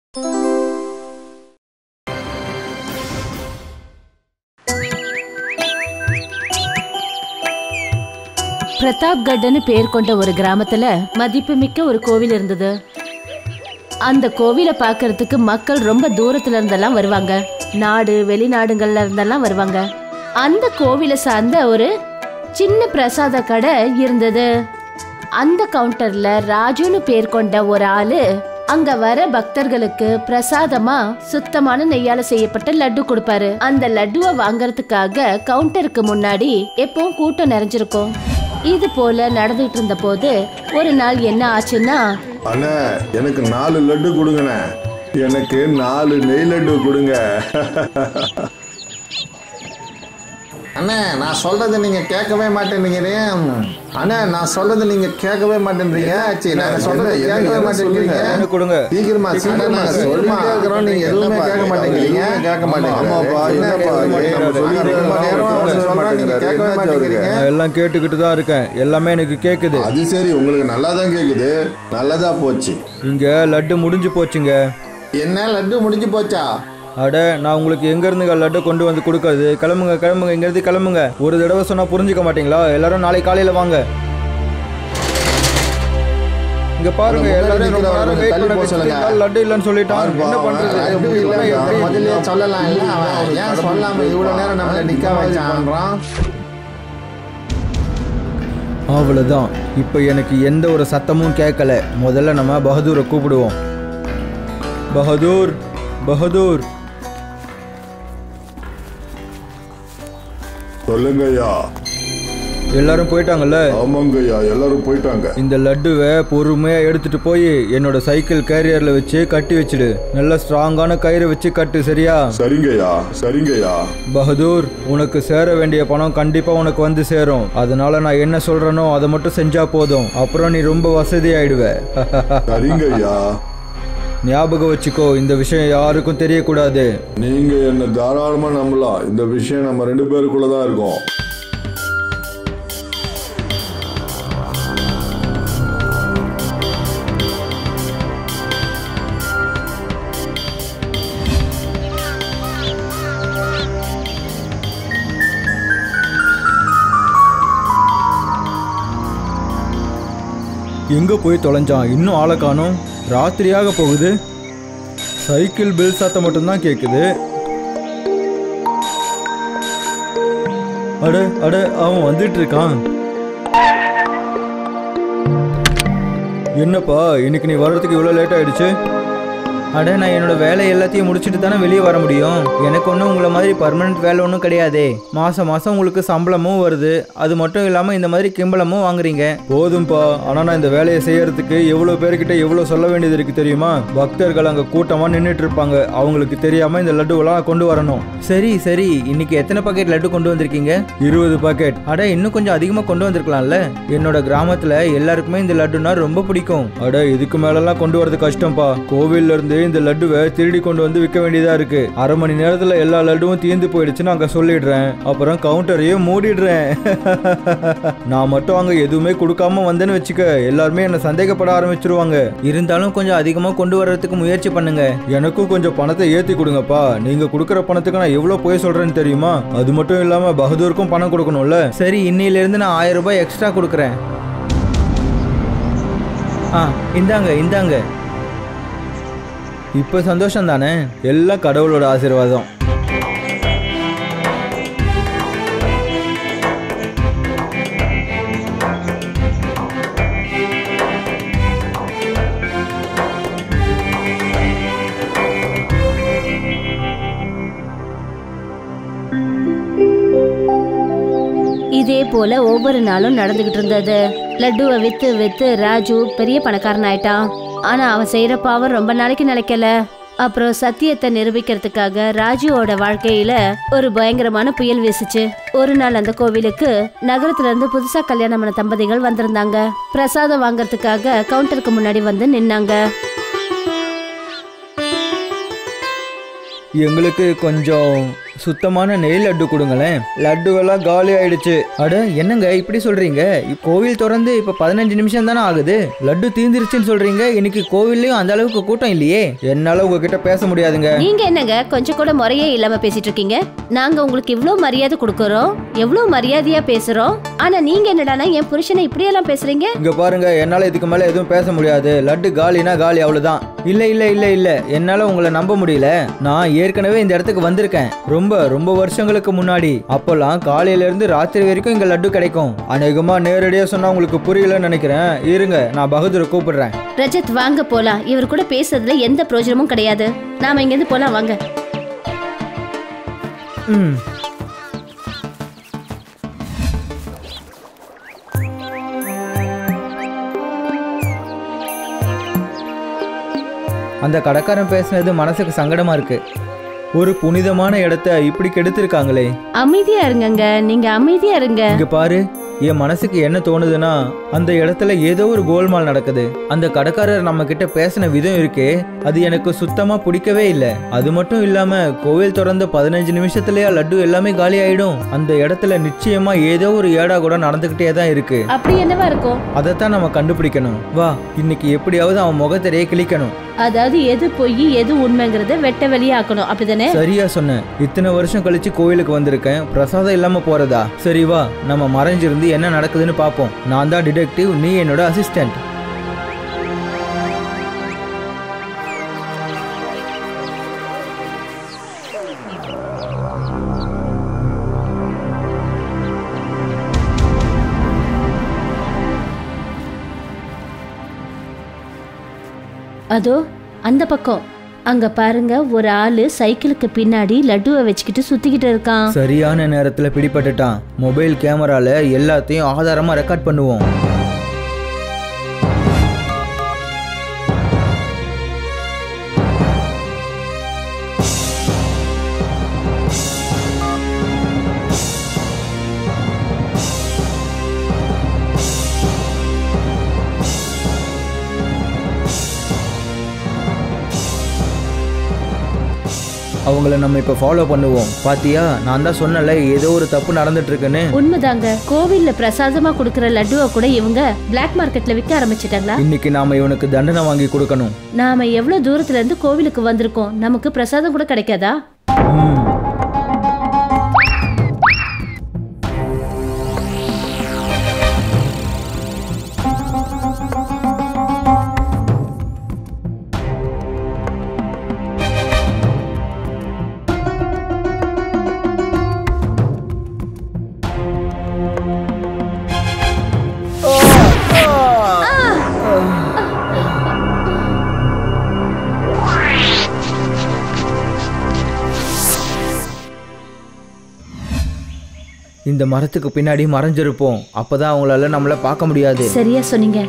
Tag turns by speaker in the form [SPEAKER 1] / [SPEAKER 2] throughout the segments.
[SPEAKER 1] பிரதாப்கட்னு பேர் கொண்ட ஒரு கிராமத்துல மதிப்புமிக்க ஒரு கோவில் இருந்தது அந்த கோவிலை பார்க்கறதுக்கு மக்கள் ரொம்ப தூரத்துல இருந்தெல்லாம் வருவாங்க நாடு வெளிநாடுகள்ல இருந்தெல்லாம் வருவாங்க அந்த கோவிலை சார்ந்த ஒரு சின்ன பிரசாத கடை இருந்தது அந்த கவுண்டர்ல ராஜுன்னு பேர் கொண்ட ஒரு ஆளு அங்க வர பக்தர்களுக்கு பிரசாதமா சுத்தமான நெய்யால செய்யப்பட்ட லட்டு கொடுப்பாரு அந்த லட்டுவை வாங்கறதுக்காக கவுண்டருக்கு முன்னாடி எப்பவும் கூட்டம் நிறைஞ்சிருக்கும் இது போல நடந்துட்டு இருந்த போது ஒரு நாள் என்ன ஆச்சுன்னா
[SPEAKER 2] அண்ணே எனக்கு நாலு லட்டு கொடுங்கண்ணே எனக்கு நாலு நெய் லட்டு கொடுங்க
[SPEAKER 3] அண்ணே நான் சொல்றது நீங்க கேட்கவே மாட்டேன்றீங்க அண்ணே நான் சொல்றது நீங்க கேட்கவே மாட்டேன்றீங்க சரி நாங்க சொல்றது
[SPEAKER 2] என்ன,
[SPEAKER 3] கேட்கவே
[SPEAKER 2] என்ன
[SPEAKER 3] மாட்டேன்றீங்க
[SPEAKER 2] சொல்லுங்க.
[SPEAKER 4] கொடுங்க
[SPEAKER 3] சீக்கிரமா சீக்கிரமா சொல்லிட்டே இருக்கிறோம் நீங்க எதுவுமே கேட்க மாட்டேங்கிறீங்க
[SPEAKER 2] கேட்க
[SPEAKER 3] ஆமாப்பா, என்னப்பா,
[SPEAKER 2] நம்ம சொல்லிட்டு
[SPEAKER 3] ரொம்ப நேரமா
[SPEAKER 2] இருக்கோம்.
[SPEAKER 3] சொல்றோம், நீங்க கேட்கவே மாட்டேங்கிறீங்க
[SPEAKER 4] நான் எல்லாம் கேட்டுக்கிட்டு தான் இருக்கேன் எல்லாமே எனக்கு கேக்குது
[SPEAKER 2] அது சரி உங்களுக்கு நல்லா தான் கேக்குது நல்லதா போச்சு
[SPEAKER 4] இங்க லட்டு முடிஞ்சு போச்சுங்க
[SPEAKER 3] என்ன லட்டு முடிஞ்சு போச்சா
[SPEAKER 4] அட நான் உங்களுக்கு எங்க இருந்துங்க லட்டு கொண்டு வந்து கொடுக்கறது கிளம்புங்க கிளம்புங்க இங்க இருந்து கிளம்புங்க ஒரு தடவை சொன்னா புரிஞ்சுக்க மாட்டீங்களா எல்லாரும் நாளை காலையில வாங்க இங்க பாருங்க
[SPEAKER 2] முன்னாடி
[SPEAKER 4] எல்லாரும் ரொம்ப
[SPEAKER 2] நிக்கிறவங்க
[SPEAKER 4] நேரம் wait
[SPEAKER 2] தள்ளி
[SPEAKER 4] பண்ண
[SPEAKER 2] போக சொல்லுங்க.
[SPEAKER 4] வச்சிருக்கீங்க. லட்டு இல்லைன்னு சொல்லிட்டான்
[SPEAKER 2] பாருப்பா,
[SPEAKER 4] என்ன பண்றது
[SPEAKER 2] அவன்
[SPEAKER 3] லட்டு
[SPEAKER 2] எப்படி
[SPEAKER 3] இல்லைன்னு
[SPEAKER 2] எப்படி
[SPEAKER 3] முதல்லயே சொல்லலாம் இல்ல அவன் ஏன் சொல்லாம இவ்வளவு நேரம் நம்மள நிக்க வச்சான்றான்
[SPEAKER 4] அவ்வளவுதான் இப்போ எனக்கு எந்த ஒரு சத்தமும் கேட்கல முதல்ல நம்ம பகதூரை கூப்பிடுவோம் பகதூர் பகதூர்
[SPEAKER 2] சொல்லுங்க ஐயா
[SPEAKER 4] எல்லாரும் போயிட்டாங்கல்ல
[SPEAKER 2] ஆமாங்க ஐயா எல்லாரும் போயிட்டாங்க
[SPEAKER 4] இந்த லட்டுவை பொறுமையா எடுத்துட்டு போய் என்னோட சைக்கிள் கேரியர்ல வச்சு கட்டி வச்சிடு நல்ல ஸ்ட்ராங்கான கயிறு வச்சு கட்டு சரியா
[SPEAKER 2] சரிங்கய்யா சரிங்கய்யா
[SPEAKER 4] பகதூர் உனக்கு சேர வேண்டிய பணம் கண்டிப்பா உனக்கு வந்து சேரும் அதனால நான் என்ன சொல்றேனோ அதை மட்டும் செஞ்சா போதும் அப்புறம் நீ ரொம்ப வசதி ஆயிடுவ
[SPEAKER 2] சரிங்க ஐயா
[SPEAKER 4] ஞாபகம் வச்சுக்கோ இந்த விஷயம் யாருக்கும் தெரியக்கூடாது
[SPEAKER 2] நீங்க என்ன தாராளமா நம்பலாம் இந்த விஷயம் நம்ம ரெண்டு பேருக்குள்ள தான் இருக்கும்
[SPEAKER 4] எங்க போய் தொலைஞ்சான் இன்னும் ஆளை காணோம் ராத்திரியாக போகுது சைக்கிள் பில் சத்தம் மட்டும்தான் கேக்குது அட அட அவன் வந்துட்டு இருக்கான் என்னப்பா இன்னைக்கு நீ வர்றதுக்கு இவ்வளோ லேட் ஆயிடுச்சு அட நான் என்னோட வேலை எல்லாத்தையும் முடிச்சுட்டு தானே வெளியே வர முடியும் எனக்கு ஒன்றும் உங்களை மாதிரி பர்மனெண்ட் வேலை ஒன்றும் கிடையாதே மாதம் மாதம் உங்களுக்கு சம்பளமும் வருது அது மட்டும் இல்லாமல் இந்த மாதிரி கிம்பளமும் வாங்குறீங்க போதும்பா ஆனால் நான் இந்த வேலையை செய்யறதுக்கு எவ்வளோ பேர்கிட்ட எவ்வளோ சொல்ல வேண்டியது இருக்கு தெரியுமா பக்தர்கள் அங்கே கூட்டமாக நின்றுட்டு இருப்பாங்க அவங்களுக்கு தெரியாமல் இந்த லட்டுவெல்லாம் கொண்டு வரணும் சரி சரி இன்னைக்கு எத்தனை பாக்கெட் லட்டு கொண்டு வந்திருக்கீங்க இருபது பாக்கெட் அட இன்னும் கொஞ்சம் அதிகமாக கொண்டு வந்திருக்கலாம்ல என்னோட கிராமத்தில் எல்லாருக்குமே இந்த லட்டுனா ரொம்ப பிடிக்கும் அட இதுக்கு மேலெல்லாம் கொண்டு வரது கஷ்டம்ப்பா கோவில்ல இருந்து இந்த லட்டுவை திருடி கொண்டு வந்து விற்க வேண்டியதா இருக்கு அரை மணி நேரத்துல எல்லா லட்டுவும் தீர்ந்து போயிடுச்சுன்னு அங்க சொல்லிடுறேன் அப்புறம் கவுண்டரையும் மூடிடுறேன் நான் மட்டும் அங்க எதுவுமே கொடுக்காம வந்தேன்னு வச்சுக்க எல்லாருமே என்ன சந்தேகப்பட ஆரம்பிச்சிருவாங்க இருந்தாலும் கொஞ்சம் அதிகமா கொண்டு வர்றதுக்கு முயற்சி பண்ணுங்க எனக்கும் கொஞ்சம் பணத்தை ஏத்தி கொடுங்கப்பா நீங்க கொடுக்குற பணத்துக்கு நான் எவ்வளவு போய் சொல்றேன்னு தெரியுமா அது மட்டும் இல்லாம பகதூருக்கும் பணம் கொடுக்கணும்ல சரி இன்னையில இருந்து நான் ஆயிரம் ரூபாய் எக்ஸ்ட்ரா கொடுக்குறேன் ஆ இந்தாங்க இந்தாங்க இப்போ சந்தோஷம் தானே எல்லாம் கடவுளோட ஆசீர்வாதம்
[SPEAKER 1] இதே போல ஒவ்வொரு நாளும் நடந்துகிட்டு இருந்தது லட்டுவை வித்து வித்து ராஜு பெரிய பணக்காரன் ஆயிட்டான் ஆனா அவன் செய்யற பாவம் ரொம்ப நாளைக்கு நிலைக்கல அப்புறம் சத்தியத்தை நிரூபிக்கிறதுக்காக ராஜுவோட வாழ்க்கையில ஒரு பயங்கரமான புயல் வீசுச்சு ஒரு நாள் அந்த கோவிலுக்கு நகரத்துல இருந்து புதுசா கல்யாணமான தம்பதிகள் வந்திருந்தாங்க பிரசாதம் வாங்கறதுக்காக கவுண்டருக்கு முன்னாடி வந்து நின்னாங்க
[SPEAKER 4] எங்களுக்கு கொஞ்சம் சுத்தமான நெய் லட்டு கொடுங்களேன் லட்டுவெல்லாம் காலி ஆயிடுச்சு அட என்னங்க இப்படி சொல்றீங்க இப் கோவில் திறந்து இப்ப பதினஞ்சு நிமிஷம் தானே ஆகுது லட்டு தீந்துருச்சுன்னு சொல்றீங்க இன்னைக்கு கோவில்லையும் அந்த அளவுக்கு கூட்டம் இல்லையே என்னால உங்ககிட்ட பேச முடியாதுங்க
[SPEAKER 1] நீங்க என்னங்க கொஞ்சம் கூட முறையே இல்லாம பேசிட்டு இருக்கீங்க நாங்க உங்களுக்கு இவ்ளோ மரியாதை கொடுக்கறோம் எவ்வளவு மரியாதையா பேசுறோம் ஆனா நீங்க என்னடானா என் புருஷனை இப்படியெல்லாம் பேசுறீங்க
[SPEAKER 4] இங்க பாருங்க என்னால இதுக்கு மேல எதுவும் பேச முடியாது லட்டு காலினா காலி அவ்வளவுதான் இல்ல இல்ல இல்ல இல்ல என்னால உங்களை நம்ப முடியல நான் ஏற்கனவே இந்த இடத்துக்கு வந்திருக்கேன் ரொம்ப ரொம்ப வருஷங்களுக்கு முன்னாடி அப்போல்லாம் காலையில இருந்து ராத்திரி வரைக்கும் இங்க லட்டு கிடைக்கும் அநேகமா நேரடியா சொன்னா உங்களுக்கு புரியலன்னு நினைக்கிறேன் இருங்க நான் பகதூரை கூப்பிடுறேன்
[SPEAKER 1] ரஜத் வாங்க போலாம் இவர் கூட பேசுறதுல எந்த பிரயோஜனமும் கிடையாது நாம இங்க இருந்து போலாம் வாங்க
[SPEAKER 4] ம் அந்த கடைக்காரன் பேசுனது மனசுக்கு சங்கடமா இருக்கு ஒரு புனிதமான இடத்த இப்படி கெடுத்திருக்காங்களே
[SPEAKER 1] அமைதியா இருங்கங்க நீங்க அமைதியா இருங்க
[SPEAKER 4] இங்க பாரு என் மனசுக்கு என்ன தோணுதுன்னா அந்த இடத்துல ஏதோ ஒரு கோல்மால் நடக்குது அந்த கடைக்காரர் நம்ம கிட்ட பேசின விதம் இருக்கே அது எனக்கு சுத்தமா பிடிக்கவே இல்லை அது மட்டும் இல்லாம கோவில் திறந்த பதினஞ்சு நிமிஷத்துலயா லட்டு எல்லாமே காலி ஆயிடும் அந்த இடத்துல நிச்சயமா ஏதோ ஒரு ஏடா கூட நடந்துகிட்டே தான் இருக்கு
[SPEAKER 1] அப்படி என்னவா இருக்கும்
[SPEAKER 4] அதைத்தான் நம்ம கண்டுபிடிக்கணும் வா இன்னைக்கு எப்படியாவது அவன் முகத்திலேயே கிழிக்கணும்
[SPEAKER 1] அதாவது எது பொய் எது உண்மைங்கிறத வெட்ட வெளியாக்கணும் அப்படிதானே
[SPEAKER 4] சரியா சொன்னேன் இத்தனை வருஷம் கழிச்சு கோயிலுக்கு வந்திருக்கேன் பிரசாதம் இல்லாம போறதா சரி வா நம்ம மறைஞ்சிருந்து என்ன நடக்குதுன்னு பாப்போம் நான் தான் டிடெக்டிவ் நீ என்னோட அசிஸ்டன்ட்
[SPEAKER 1] அதோ அந்த பக்கம் அங்க பாருங்க ஒரு ஆளு சைக்கிளுக்கு பின்னாடி லட்டுவை வச்சுக்கிட்டு சுத்திக்கிட்டு இருக்கான்
[SPEAKER 4] சரியான நேரத்துல பிடிபட்டுட்டான் மொபைல் கேமரால எல்லாத்தையும் ஆதாரமா ரெக்கார்ட் பண்ணுவோம் அவங்கள நம்ம இப்ப ஃபாலோ பண்ணுவோம் பாத்தியா நான் தான் சொன்னல ஏதோ ஒரு தப்பு நடந்துட்டு இருக்குன்னு
[SPEAKER 1] உண்மைதாங்க கோவில்ல பிரசாதமா கொடுக்கற லட்டுவை கூட இவங்க பிளாக் மார்க்கெட்ல விற்க ஆரம்பிச்சிட்டாங்களா
[SPEAKER 4] இன்னைக்கு நாம இவனுக்கு தண்டனை வாங்கி கொடுக்கணும்
[SPEAKER 1] நாம எவ்வளவு தூரத்துல இருந்து கோவிலுக்கு வந்திருக்கோம் நமக்கு பிரசாதம் கூட கிடைக்காதா
[SPEAKER 4] ம். இந்த மரத்துக்கு பின்னாடி மறைஞ்சிருப்போம் அப்பதான் அவங்களால நம்மள பார்க்க முடியாது
[SPEAKER 1] சரியா சொன்னீங்க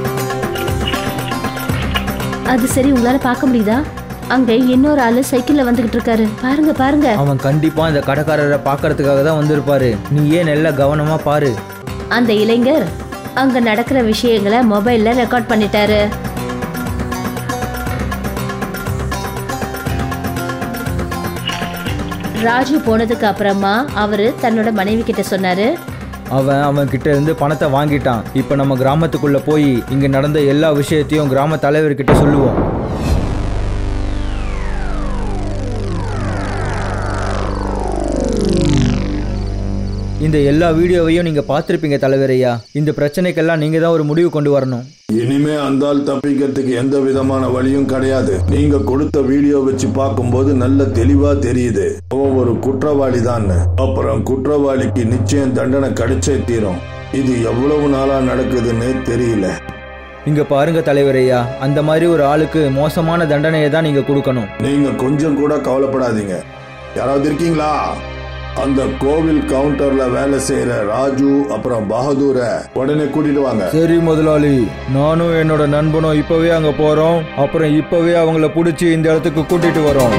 [SPEAKER 1] அது சரி உங்களால பார்க்க முடியுதா அங்க இன்னொரு ஆளு சைக்கிள்ல வந்துகிட்டு இருக்காரு பாருங்க பாருங்க
[SPEAKER 4] அவன் கண்டிப்பா இந்த கடைக்காரரை பார்க்கறதுக்காக தான் வந்திருப்பாரு நீ ஏன் நல்லா கவனமா பாரு
[SPEAKER 1] அந்த இளைஞர் அங்க நடக்கிற விஷயங்களை மொபைல்ல ரெக்கார்ட் பண்ணிட்டாரு ராஜு போனதுக்கு அப்புறமா அவரு தன்னோட மனைவி கிட்ட சொன்னாரு
[SPEAKER 4] அவன் அவன் கிட்ட இருந்து பணத்தை வாங்கிட்டான் இப்போ நம்ம கிராமத்துக்குள்ள போய் இங்க நடந்த எல்லா விஷயத்தையும் கிராம தலைவர்கிட்ட சொல்லுவோம் இந்த எல்லா வீடியோவையும் நீங்க பார்த்திருப்பீங்க தலைவரையா இந்த பிரச்சனைக்கெல்லாம் நீங்க தான் ஒரு முடிவு கொண்டு வரணும்
[SPEAKER 2] இனிமே அந்த ஆள் தப்பிக்கிறதுக்கு எந்த விதமான வழியும் கிடையாது நீங்க கொடுத்த வீடியோ வச்சு பார்க்கும்போது நல்ல தெளிவா தெரியுது அவன் ஒரு குற்றவாளி தான் அப்புறம் குற்றவாளிக்கு நிச்சயம் தண்டனை கிடைச்சே தீரும் இது எவ்வளவு நாளா நடக்குதுன்னு தெரியல
[SPEAKER 4] இங்க பாருங்க தலைவரையா அந்த மாதிரி ஒரு ஆளுக்கு மோசமான தண்டனையை தான் நீங்க கொடுக்கணும்
[SPEAKER 2] நீங்க கொஞ்சம் கூட கவலைப்படாதீங்க யாராவது இருக்கீங்களா அந்த கோவில் கவுண்டர்ல வேலை செய்யற ராஜு அப்புறம் பகதூரை உடனே கூட்டிட்டு வாங்க
[SPEAKER 4] சரி முதலாளி நானும் என்னோட நண்பனும் இப்பவே அங்க போறோம் அப்புறம் இப்பவே அவங்கள பிடிச்சி இந்த இடத்துக்கு கூட்டிட்டு வரோம்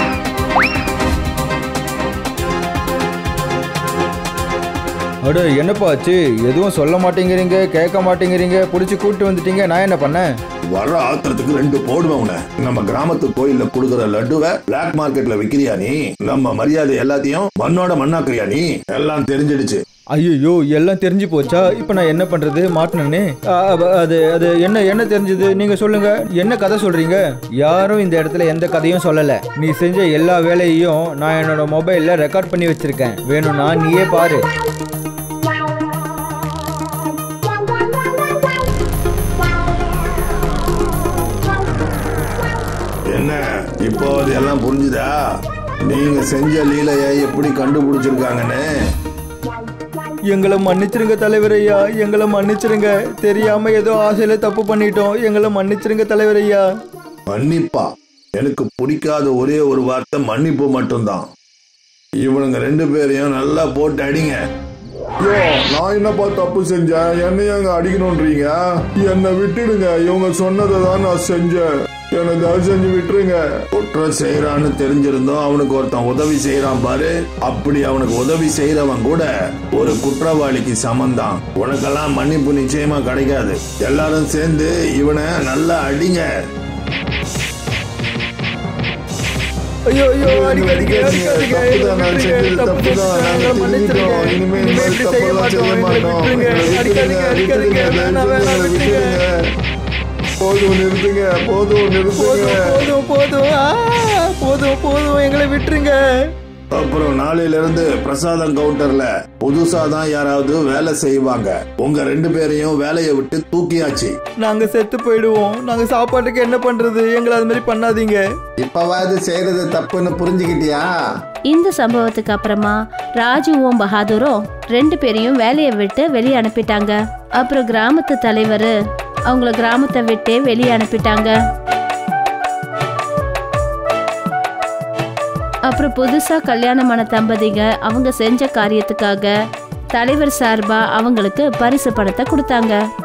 [SPEAKER 4] அட என்னப்பா ஆச்சு எதுவும் சொல்ல மாட்டேங்கிறீங்க கேட்க மாட்டேங்கிறீங்க பிடிச்சி கூட்டு வந்துட்டீங்க நான் என்ன பண்ணேன்
[SPEAKER 2] வர்ற ஆத்திரத்துக்கு ரெண்டு போடுவேன் உன்னை. நம்ம கிராமத்து கோயில்ல கொடுக்குற லட்டுவை பிளாக் மார்க்கெட்ல விக்கிறியா நீ நம்ம மரியாதை எல்லாத்தையும் மண்ணோட மண்ணாக்குறியா நீ எல்லாம் தெரிஞ்சிடுச்சு
[SPEAKER 4] ஐயோ எல்லாம் தெரிஞ்சு போச்சா இப்போ நான் என்ன பண்றது மாட்டினே அது அது என்ன என்ன தெரிஞ்சது நீங்க சொல்லுங்க என்ன கதை சொல்றீங்க யாரும் இந்த இடத்துல எந்த கதையும் சொல்லல நீ செஞ்ச எல்லா வேலையையும் நான் என்னோட மொபைல்ல ரெக்கார்ட் பண்ணி வச்சிருக்கேன் வேணும்னா நீயே பாரு
[SPEAKER 2] என்ன இப்போ அது எல்லாம் புரிஞ்சுதா நீங்க செஞ்ச லீலையை எப்படி கண்டுபிடிச்சிருக்காங்கன்னு
[SPEAKER 4] எங்களை மன்னிச்சிருங்க தலைவரையா எங்களை மன்னிச்சிருங்க தெரியாம ஏதோ ஆசையில தப்பு பண்ணிட்டோம் எங்களை மன்னிச்சிருங்க தலைவரையா
[SPEAKER 2] மன்னிப்பா எனக்கு பிடிக்காத ஒரே ஒரு வார்த்தை மன்னிப்பு மட்டும்தான் இவனுங்க ரெண்டு பேரையும் நல்லா போட்டு அடிங்க நான் என்னப்பா தப்பு செஞ்சேன் என்னையும் அங்க அடிக்கணும்ன்றீங்க என்னை விட்டுடுங்க இவங்க சொன்னதை தான் நான் செஞ்சேன் என்னை தயவு செஞ்சு விட்டுருங்க குற்றம் செய்யறான்னு தெரிஞ்சிருந்தோம் அவனுக்கு ஒருத்தன் உதவி செய்யறான் பாரு அப்படி அவனுக்கு உதவி செய்யறவன் கூட ஒரு குற்றவாளிக்கு சமந்தான் உனக்கெல்லாம் மன்னிப்பு நிச்சயமா கிடைக்காது எல்லாரும் சேர்ந்து இவனை நல்லா அடிங்க
[SPEAKER 4] ஐயோ ஐயோ அடிக்காதீங்க அடிக்காதீங்க
[SPEAKER 2] தப்புதான் நான் செஞ்சது
[SPEAKER 4] தப்பு
[SPEAKER 2] தப்புதான். நாங்க
[SPEAKER 4] நாங்க மன்னிச்சிருங்க
[SPEAKER 2] திருந்திட்டோம். இனிமே இந்த
[SPEAKER 4] இனிமே
[SPEAKER 2] மாதிரி
[SPEAKER 4] இப்படி செய்ய
[SPEAKER 2] தப்பெல்லாம் செய்ய
[SPEAKER 4] மாட்டோம் எங்களை
[SPEAKER 2] மாட்டோம்.
[SPEAKER 4] விட்டுருங்க
[SPEAKER 2] எங்களை
[SPEAKER 4] அடிக்காதீங்க
[SPEAKER 2] விட்டுருங்க,
[SPEAKER 4] அடிக்காதீங்க
[SPEAKER 2] விட்டுருங்க,
[SPEAKER 4] வேணாம் வேணாம்
[SPEAKER 2] தயவு செஞ்சு
[SPEAKER 4] விட்டுருங்க
[SPEAKER 2] விட்டுருங்க. போதும் நிறுத்துங்க போதும் நிறுத்துங்க
[SPEAKER 4] போதும் போதும் போதும் ஆ, போதும் போதும் எங்களை விட்டுருங்க
[SPEAKER 2] அப்புறம் நாளையில இருந்து பிரசாதம் கவுண்டர்ல புதுசா தான் யாராவது வேலை செய்வாங்க உங்க ரெண்டு பேரையும் வேலையை விட்டு தூக்கியாச்சு
[SPEAKER 4] நாங்க செத்து போயிடுவோம் நாங்க சாப்பாட்டுக்கு என்ன பண்றது எங்களை அது மாதிரி பண்ணாதீங்க
[SPEAKER 3] இப்பவாவது செய்யறது தப்புன்னு புரிஞ்சுக்கிட்டியா
[SPEAKER 1] இந்த சம்பவத்துக்கு அப்புறமா ராஜுவும் பகாதூரும் ரெண்டு பேரையும் வேலையை விட்டு வெளியே அனுப்பிட்டாங்க அப்புறம் கிராமத்து தலைவர் அவங்கள கிராமத்தை விட்டே வெளியே அனுப்பிட்டாங்க அப்புறம் புதுசா கல்யாணமான தம்பதிங்க அவங்க செஞ்ச காரியத்துக்காக தலைவர் சார்பா அவங்களுக்கு பரிசு பணத்தை கொடுத்தாங்க